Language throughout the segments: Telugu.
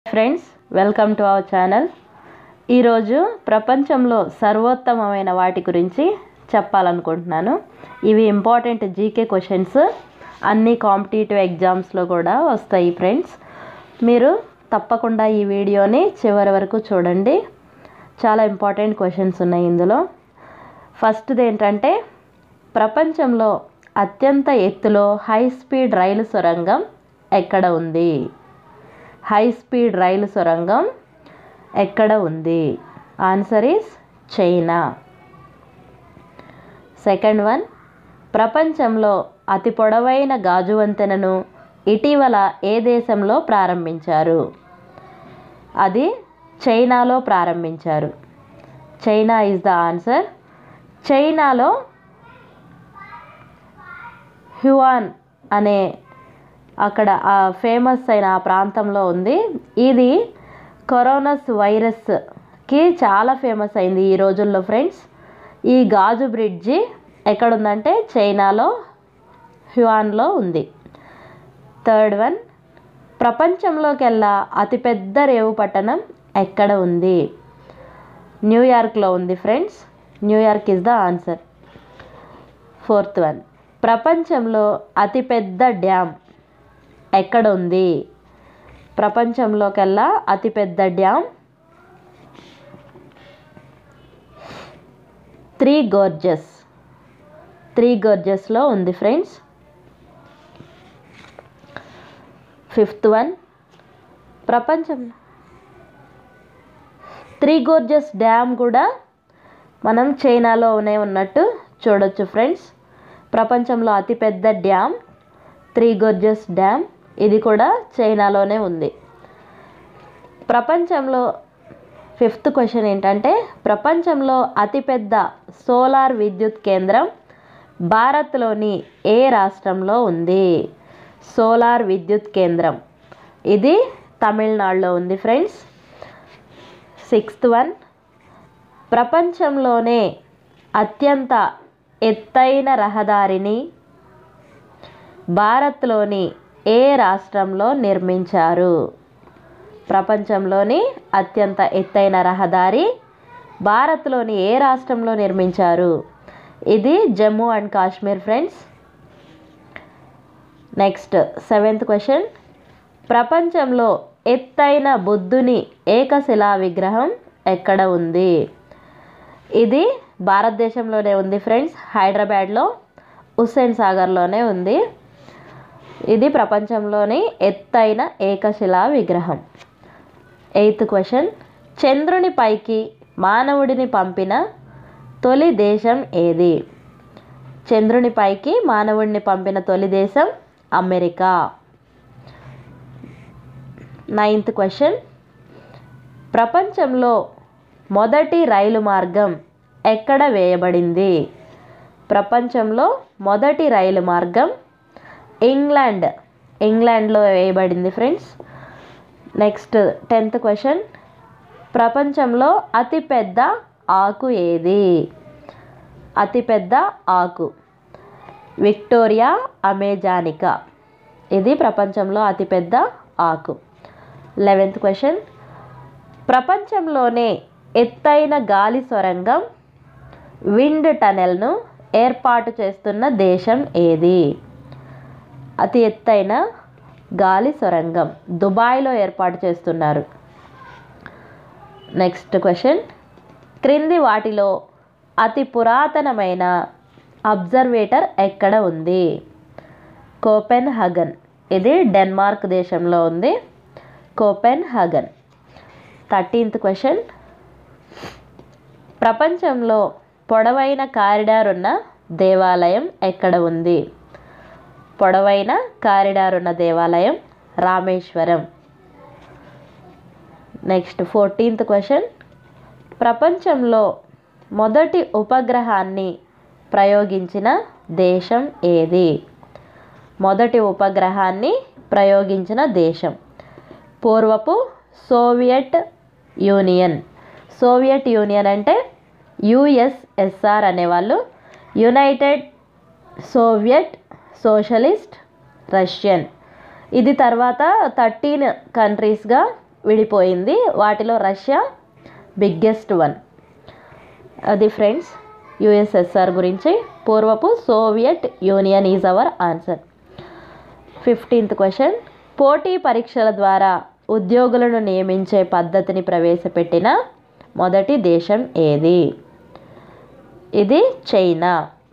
friends welcome to our channel ఈరోజు ప్రపంచంలో సర్వోత్తమమైన వాటి గురించి చెప్పాలనుకుంటున్నాను ఇవి ఇంపార్టెంట్ జీకే క్వశ్చన్స్ అన్ని కాంపిటేటివ్ ఎగ్జామ్స్లో కూడా వస్తాయి ఫ్రెండ్స్ మీరు తప్పకుండా ఈ వీడియోని చివరి వరకు చూడండి చాలా ఇంపార్టెంట్ క్వశ్చన్స్ ఉన్నాయి ఇందులో ఫస్ట్ది ఏంటంటే ప్రపంచంలో అత్యంత ఎత్తులో హై స్పీడ్ రైలు సొరంగం ఎక్కడ ఉంది హై స్పీడ్ రైలు సొరంగం ఎక్కడ ఉంది answer is China second one ప్రపంచంలో అతి పొడవైన గాజు వంతెనను ఇటీవల ఏ దేశంలో ప్రారంభించారు అది చైనాలో ప్రారంభించారు చైనా ఈజ్ ద ఆన్సర్ చైనాలో హ్యువాన్ అనే అక్కడ ఆ ఫేమస్ అయిన ఆ ప్రాంతంలో ఉంది ఇది కరోనస్ వైరస్కి చాలా ఫేమస్ అయింది ఈ రోజుల్లో ఫ్రెండ్స్ ఈ గాజు బ్రిడ్జి ఎక్కడుందంటే చైనాలో హ్యువాన్లో ఉంది థర్డ్ వన్ ప్రపంచంలోకెల్లా అతిపెద్ద రేవు పట్టణం ఎక్కడ ఉంది న్యూయార్క్లో ఉంది friends New York is the answer fourth one ప్రపంచంలో అతిపెద్ద డ్యామ్ ఎక్కడ ఉంది ప్రపంచంలోకెల్లా అతిపెద్ద డ్యామ్ త్రీ గోర్జెస్ త్రీ గోర్జెస్లో ఉంది ఫ్రెండ్స్ ఫిఫ్త్ వన్ ప్రపంచం త్రీ గోర్జెస్ డ్యామ్ కూడా మనం చైనాలోనే ఉన్నట్టు చూడొచ్చు ఫ్రెండ్స్ ప్రపంచంలో అతిపెద్ద డ్యామ్ త్రీ గోర్జెస్ డ్యామ్ ఇది కూడా చైనాలోనే ఉంది ప్రపంచంలో ఫిఫ్త్ క్వశ్చన్ ఏంటంటే ప్రపంచంలో అతిపెద్ద సోలార్ విద్యుత్ కేంద్రం భారత్లోని ఏ రాష్ట్రంలో ఉంది సోలార్ విద్యుత్ కేంద్రం ఇది తమిళనాడులో ఉంది ఫ్రెండ్స్ సిక్స్త్ వన్ ప్రపంచంలోనే అత్యంత ఎత్తైన రహదారిని భారత్లోని ఏ రాష్ట్రంలో నిర్మించారు ప్రపంచంలోని అత్యంత ఎత్తైన రహదారి భారత్లోని ఏ రాష్ట్రంలో నిర్మించారు ఇది Jammu and Kashmir friends next seventh question ప్రపంచంలో ఎత్తైన బుద్ధుని ఏకశిలా విగ్రహం ఎక్కడ ఉంది ఇది భారతదేశంలోనే ఉంది ఫ్రెండ్స్ హైదరాబాద్లో హుస్సేన్ సాగర్లోనే ఉంది ఇది ప్రపంచంలోని ఎత్తైన ఏకశిలా విగ్రహం ఎయిత్ క్వశ్చన్ చంద్రుని పైకి మానవుడిని పంపిన తొలి దేశం ఏది చంద్రుని పైకి మానవుడిని పంపిన తొలి దేశం అమెరికా నైన్త్ క్వశ్చన్ ప్రపంచంలో మొదటి రైలు మార్గం ఎక్కడ వేయబడింది ప్రపంచంలో మొదటి రైలు మార్గం ఇంగ్లాండ్ ఇంగ్లాండ్లో వేయబడింది ఫ్రెండ్స్ నెక్స్ట్ టెన్త్ క్వశ్చన్ ప్రపంచంలో అతిపెద్ద ఆకు ఏది అతిపెద్ద ఆకు విక్టోరియా అమెజానికా ఇది ప్రపంచంలో అతిపెద్ద ఆకు లెవెన్త్ క్వశ్చన్ ప్రపంచంలోనే ఎత్తైన గాలి సొరంగం విండ్ టనెల్ను ఏర్పాటు చేస్తున్న దేశం ఏది అతి ఎత్తైన గాలి సొరంగం దుబాయ్లో ఏర్పాటు చేస్తున్నారు నెక్స్ట్ క్వశ్చన్ క్రింది వాటిలో అతి పురాతనమైన అబ్జర్వేటర్ ఎక్కడ ఉంది కోపెన్ హగన్ ఇది డెన్మార్క్ దేశంలో ఉంది కోపెన్ హగన్ థర్టీన్త్ క్వశ్చన్ ప్రపంచంలో పొడవైన కారిడార్ ఉన్న దేవాలయం ఎక్కడ ఉంది పొడవైన కారిడార్ ఉన్న దేవాలయం రామేశ్వరం నెక్స్ట్ ఫోర్టీన్త్ క్వశ్చన్ ప్రపంచంలో మొదటి ఉపగ్రహాన్ని ప్రయోగించిన దేశం ఏది మొదటి ఉపగ్రహాన్ని ప్రయోగించిన దేశం పూర్వపు సోవియట్ యూనియన్ సోవియట్ యూనియన్ అంటే యుఎస్ఎస్ఆర్ అనేవాళ్ళు యునైటెడ్ సోవియట్ సోషలిస్ట్ రష్యన్ ఇది తర్వాత థర్టీన్ కంట్రీస్గా విడిపోయింది వాటిలో రష్యా బిగ్గెస్ట్ వన్ అది ఫ్రెండ్స్ యుఎస్ఎస్ఆర్ గురించి పూర్వపు Soviet Union is our answer fifteenth question పోటీ పరీక్షల ద్వారా ఉద్యోగులను నియమించే పద్ధతిని ప్రవేశపెట్టిన మొదటి దేశం ఏది ఇది చైనా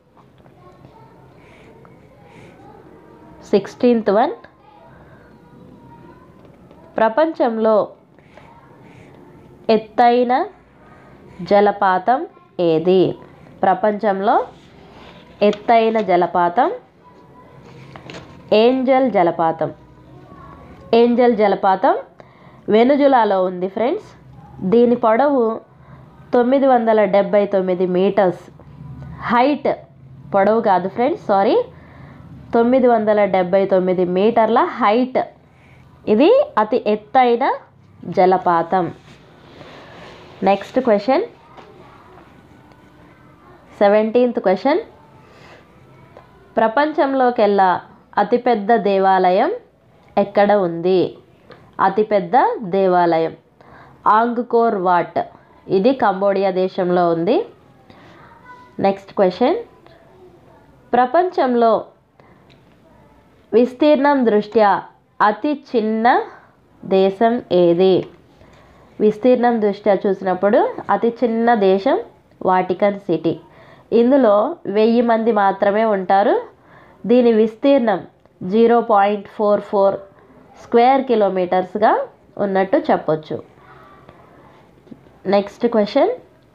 సిక్స్టీన్త్ వన్ ప్రపంచంలో ఎత్తైన జలపాతం ఏది ప్రపంచంలో ఎత్తైన జలపాతం ఏంజల్ జలపాతం ఏంజల్ జలపాతం వెనుజులాలో ఉంది ఫ్రెండ్స్ దీని పొడవు తొమ్మిది వందల డెబ్బై తొమ్మిది మీటర్స్ హైట్ పొడవు కాదు ఫ్రెండ్స్ సారీ తొమ్మిది వందల డెబ్బై తొమ్మిది మీటర్ల హైట్ ఇది అతి ఎత్తైన జలపాతం నెక్స్ట్ క్వశ్చన్ సెవెంటీన్త్ క్వశ్చన్ ప్రపంచంలోకెల్లా అతిపెద్ద దేవాలయం ఎక్కడ ఉంది అతిపెద్ద దేవాలయం ఆంగ్కోర్ వాట్ ఇది కంబోడియా దేశంలో ఉంది నెక్స్ట్ క్వశ్చన్ ప్రపంచంలో విస్తీర్ణం దృష్ట్యా అతి చిన్న దేశం ఏది విస్తీర్ణం దృష్ట్యా చూసినప్పుడు అతి చిన్న దేశం వాటికన్ సిటీ ఇందులో వెయ్యి మంది మాత్రమే ఉంటారు దీని విస్తీర్ణం zero point four four square కిలోమీటర్స్గా ఉన్నట్టు చెప్పొచ్చు నెక్స్ట్ క్వశ్చన్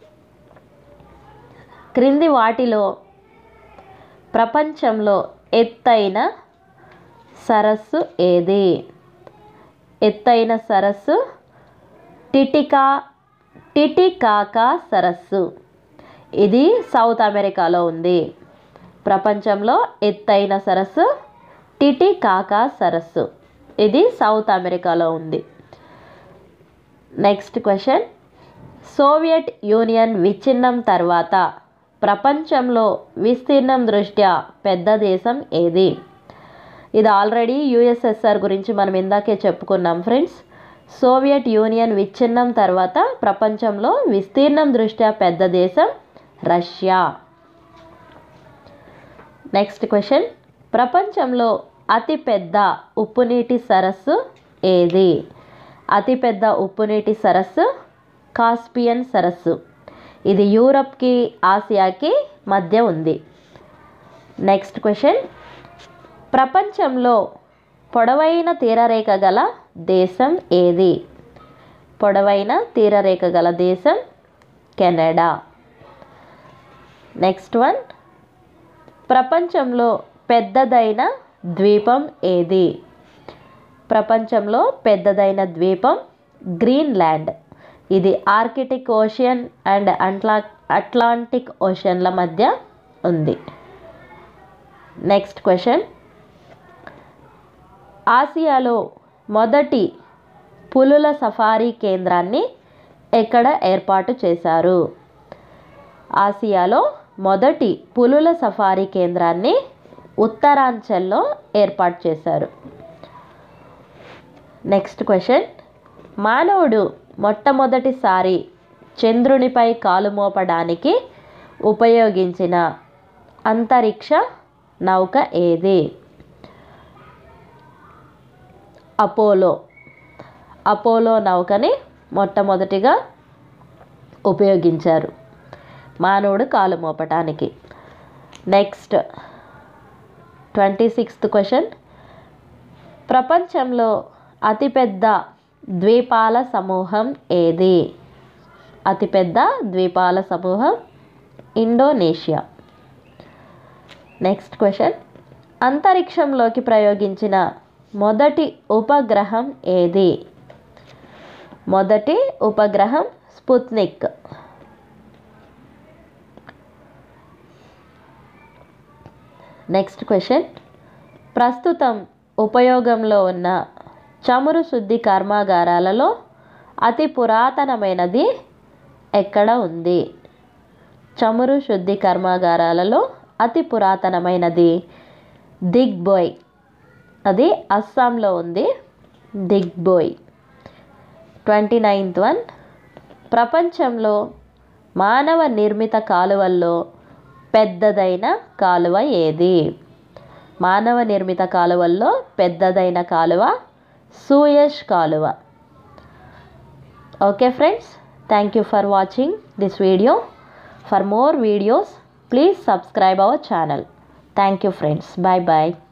క్రింది వాటిలో ప్రపంచంలో ఎత్తైన సరస్సు ఏది ఎత్తైన సరస్సు టిటికా టిటికాకా సరస్సు ఇది సౌత్ అమెరికాలో ఉంది ప్రపంచంలో ఎత్తైన సరస్సు టిటికాకా సరస్సు ఇది సౌత్ అమెరికాలో ఉంది నెక్స్ట్ క్వశ్చన్ సోవియట్ యూనియన్ విచ్ఛిన్నం తర్వాత ప్రపంచంలో విస్తీర్ణం దృష్ట్యా పెద్ద దేశం ఏది ఇది ఆల్రెడీ యుఎస్ఎస్ఆర్ గురించి మనం ఇందాకే చెప్పుకున్నాం ఫ్రెండ్స్ సోవియట్ యూనియన్ విచ్ఛిన్నం తర్వాత ప్రపంచంలో విస్తీర్ణం దృష్ట్యా పెద్ద దేశం రష్యా నెక్స్ట్ క్వశ్చన్ ప్రపంచంలో అతిపెద్ద ఉప్పునీటి సరస్సు ఏది అతిపెద్ద ఉప్పునీటి సరస్సు కాస్పియన్ సరస్సు ఇది యూరప్కి ఆసియాకి మధ్య ఉంది నెక్స్ట్ క్వశ్చన్ ప్రపంచంలో పొడవైన తీరరేఖ గల దేశం ఏది పొడవైన తీరరేఖ గల దేశం కెనడా నెక్స్ట్ వన్ ప్రపంచంలో పెద్దదైన ద్వీపం ఏది ప్రపంచంలో పెద్దదైన ద్వీపం గ్రీన్లాండ్ ఇది ఆర్కిటిక్ ఓషియన్ అండ్ అట్లా అట్లాంటిక్ ఓషన్ల మధ్య ఉంది నెక్స్ట్ క్వశ్చన్ ఆసియాలో మొదటి పులుల సఫారీ కేంద్రాన్ని ఎక్కడ ఏర్పాటు చేశారు ఆసియాలో మొదటి పులుల సఫారీ కేంద్రాన్ని ఉత్తరాంచల్లో ఏర్పాటు చేశారు నెక్స్ట్ క్వశ్చన్ మానవుడు మొట్టమొదటిసారి చంద్రునిపై కాలు మోపడానికి ఉపయోగించిన అంతరిక్ష నౌక ఏది అపోలో అపోలో నౌకని మొట్టమొదటిగా ఉపయోగించారు మానవుడు కాలు మోపటానికి నెక్స్ట్ ట్వంటీ సిక్స్త్ క్వశ్చన్ ప్రపంచంలో అతిపెద్ద ద్వీపాల సమూహం ఏది అతిపెద్ద ద్వీపాల సమూహం ఇండోనేషియా నెక్స్ట్ క్వశ్చన్ అంతరిక్షంలోకి ప్రయోగించిన మొదటి ఉపగ్రహం ఏది మొదటి ఉపగ్రహం స్పుత్నిక్ నెక్స్ట్ క్వశ్చన్ ప్రస్తుతం ఉపయోగంలో ఉన్న చమురు శుద్ధి కర్మాగారాలలో అతి పురాతనమైనది ఎక్కడ ఉంది చమురు శుద్ధి కర్మాగారాలలో అతి పురాతనమైనది దిగ్బోయ్ అది అస్సాంలో ఉంది దిగ్బోయ్ ట్వంటీ నైన్త్ వన్ ప్రపంచంలో మానవ నిర్మిత కాలువల్లో పెద్దదైన కాలువ ఏది మానవ నిర్మిత కాలువల్లో పెద్దదైన కాలువ సూయష్ కాలువ okay friends thank you for watching this video for more videos please subscribe our channel thank you friends bye bye